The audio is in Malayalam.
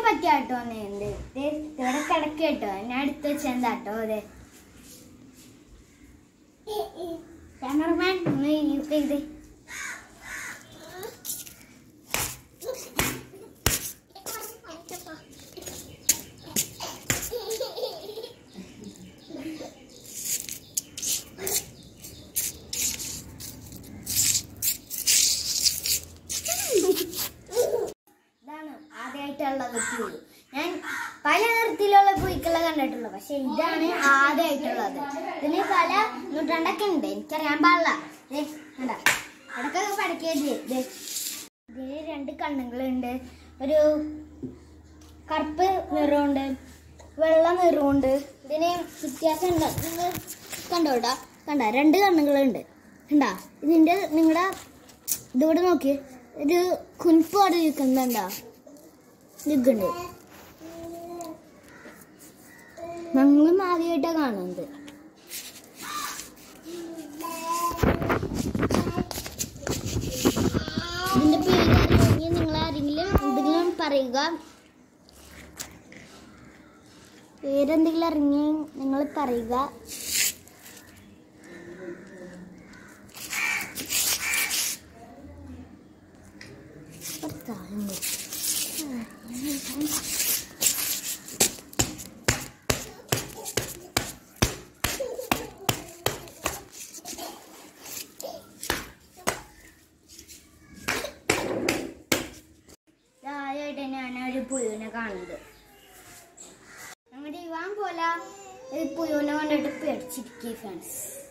പറ്റിയാട്ടോ ഉണ്ട് ഇവിടെ കിടക്ക കേട്ടോ ഞാൻ എടുത്ത് വെച്ചെന്താട്ടോ അതെ ക്യാമറമാൻ ഒന്ന് യൂസ് ചെയ്ത് ഇതാണ് ആദ്യമായിട്ടുള്ളത് പുഴു ഞാൻ പല നിറത്തിലുള്ള പുഴുക്കളെ കണ്ടിട്ടുള്ളൂ പക്ഷെ ഇതാണ് ആദ്യമായിട്ടുള്ളത് ഇതിന് പല നൂറ്റാണ്ടൊക്കെ ഉണ്ട് എനിക്കറിയാൻ പാടില്ല ദേ, കണ്ടോ? ഇടയ്ക്കൊക്കെ പഠിക്കരുത് ദേ. ഇതിന് രണ്ട് കണ്ണുകളുണ്ട് ഒരു കറുപ്പ് നിറമുണ്ട് വെള്ള നിറമുണ്ട് ഇതിന് വ്യത്യാസം ഉണ്ട് നിങ്ങൾ കണ്ടോട്ടാ കണ്ട രണ്ട് കണ്ണുകളുണ്ട് കണ്ടാ ഇതിന്റെ നിങ്ങളുടെ ഇതിവിടെ നോക്കി ഒരു കുൻപോടെ നിൽക്കുന്നുണ്ടോ നിൽക്കുന്നുണ്ട് ഞങ്ങളും ആദ്യമായിട്ടാണ് കാണുന്നത് ഇതിന്റെ പേര് അറിയെങ്കിൽ നിങ്ങൾ ആരെങ്കിലും എന്തെങ്കിലും പറയുക പേരെന്തെങ്കിലും അറിഞ്ഞ നിങ്ങൾ പറയുക ഭർത്താവിന്റെ. ആദ്യമായിട്ട് ഞാൻ ഒരു പുഴുവിനെ കാണുന്നത് നമ്മുടെ ഇവാൻ പോലെ ഒരു പുഴുവിനെ കണ്ടിട്ട് പേടിച്ചിരിക്കുക ഫ്രണ്ട്സ്